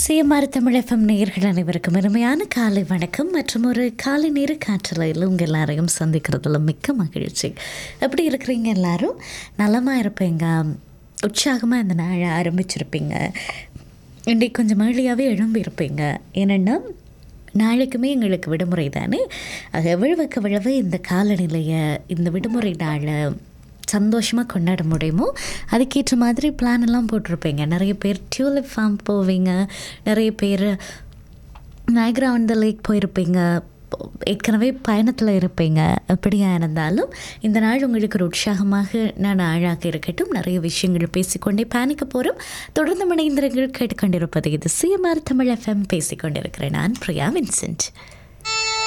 CMR Tamil FM நேயர்கள் அனைவருக்கும் அருமையான காலை வணக்கம் மற்றும் ஒரு காலை நேர காற்றலையில் உங்கள் எல்லாரையும் சந்திக்கிறதுல மிக்க மகிழ்ச்சி எப்படி இருக்கிறீங்க எல்லாரும் நலமாக இருப்பீங்க உற்சாகமாக இந்த நாளை ஆரம்பிச்சிருப்பீங்க இன்றைக்கு கொஞ்சம் ஏர்லியாகவே எழும்பியிருப்பீங்க ஏனென்னா நாளைக்குமே எங்களுக்கு விடுமுறை தானே ஆக எவ்வளவுக்கு எவ்வளவு இந்த காலநிலையை இந்த விடுமுறை நாளை சந்தோஷமாக கொண்டாட முடியுமோ அதுக்கேற்ற மாதிரி பிளான் எல்லாம் போட்டிருப்பீங்க நிறைய பேர் டியூலிப் ஃபார்ம் போவீங்க நிறைய பேர் நயக்ரா ஆன் த லேக் போயிருப்பீங்க ஏற்கனவே பயணத்தில் இருப்பீங்க எப்படியா இருந்தாலும் இந்த நாள் உங்களுக்கு ஒரு உற்சாகமாக நான் நாளாக இருக்கட்டும் நிறைய விஷயங்கள் பேசிக்கொண்டே பயணிக்க போகிறோம் தொடர்ந்து மனிதர்கள் கேட்டுக்கொண்டிருப்பது இது சிஎம்ஆர் தமிழ் எஃப்எம் பேசிக்கொண்டிருக்கிறேன் நான் பிரியா வின்சென்ட்